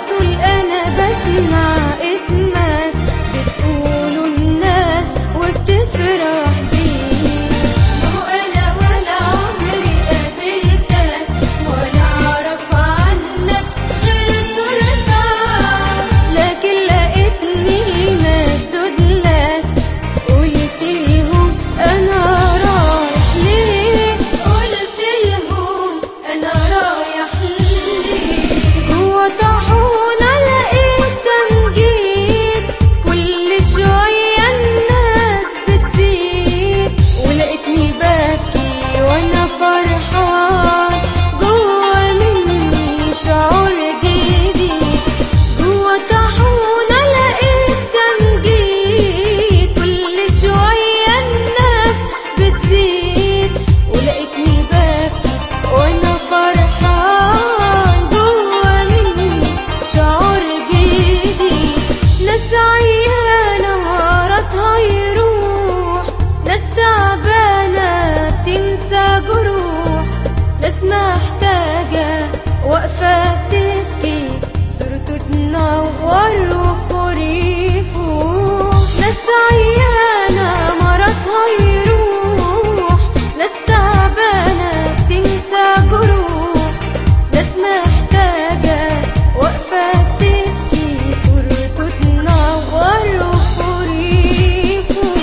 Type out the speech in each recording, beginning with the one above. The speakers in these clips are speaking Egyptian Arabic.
طول انا بسمع اسمك بتقولوا الناس وبتفرح بيك ما هو انا ولا عمري قابلتك ولا اعرف عنك غير صورتك لكن لقيتني مشدود لك قلت لهم انا رايح ليه قلت لهم انا رايح ليه جوا طاحونة لقيت تمجيد كل شوية الناس بتزيد ولقيتني ببكي وانا فرحان جوا مني شعور جديد جوا طاحونة لقيت تمجيد كل شوية الناس بتزيد ولقيتني ببكي وانا فرحان جوا مني شعور جديد ناس عيانة مرضها يروح ناس تعبانة بتنسى جروح ناس محتاجة واقفة بتبكي صورته تنور وفور يفوح ناس عيانة مرضها يروح ناس تعبانة بتنسى جروح ناس محتاجة واقفة بتبكي صورته تنور وفور يفوح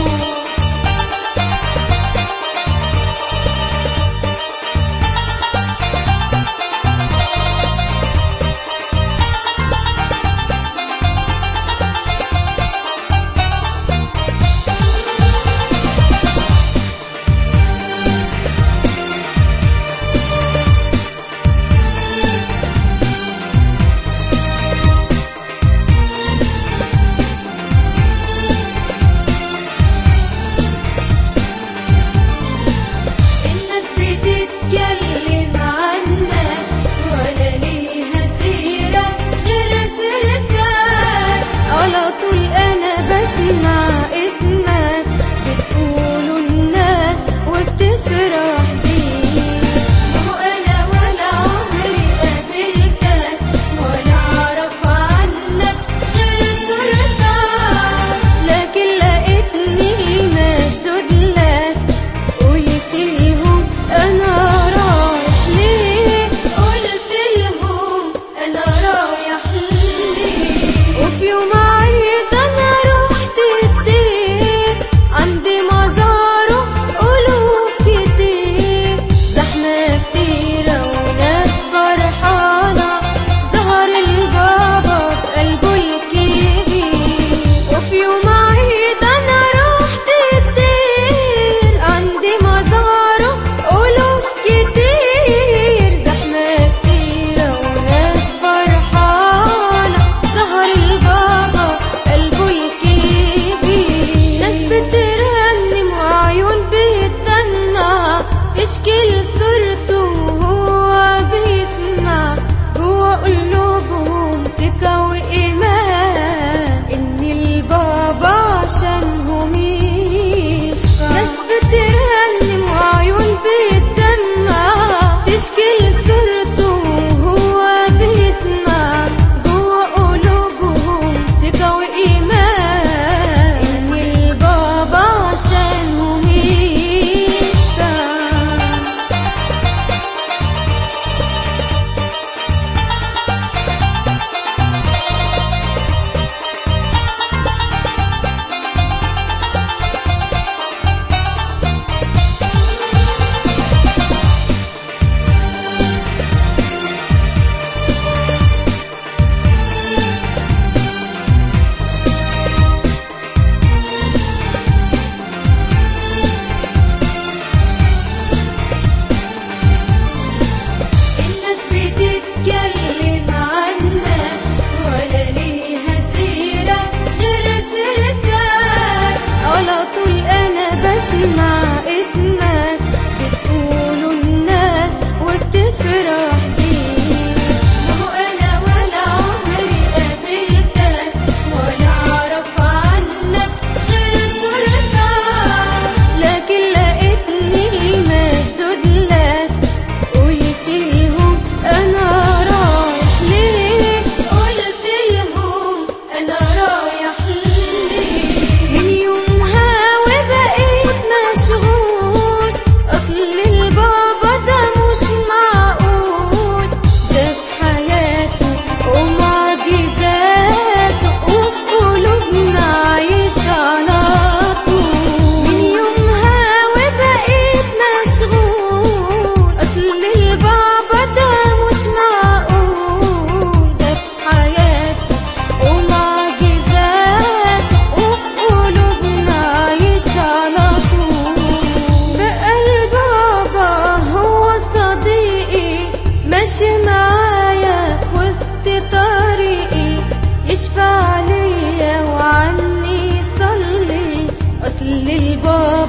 الناس بتتكلم عنك ولا ليها سيرة غير سيرتك على طول أنا بسمع اسمك بتقولوا الناس وبتفرح بيك ما هو أنا ولا عمري قابلتك ولا أعرف عنك غير صورتك لكن لقيتني مشدود لك قلت لهم انا رايح ليه قلت لهم انا رايح ليه وفي يوم عيد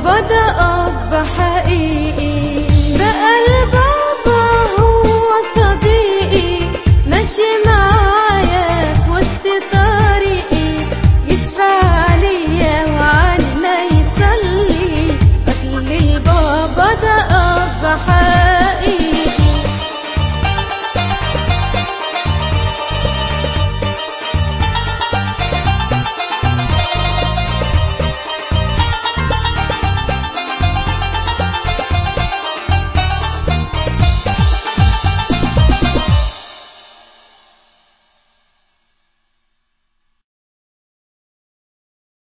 بدل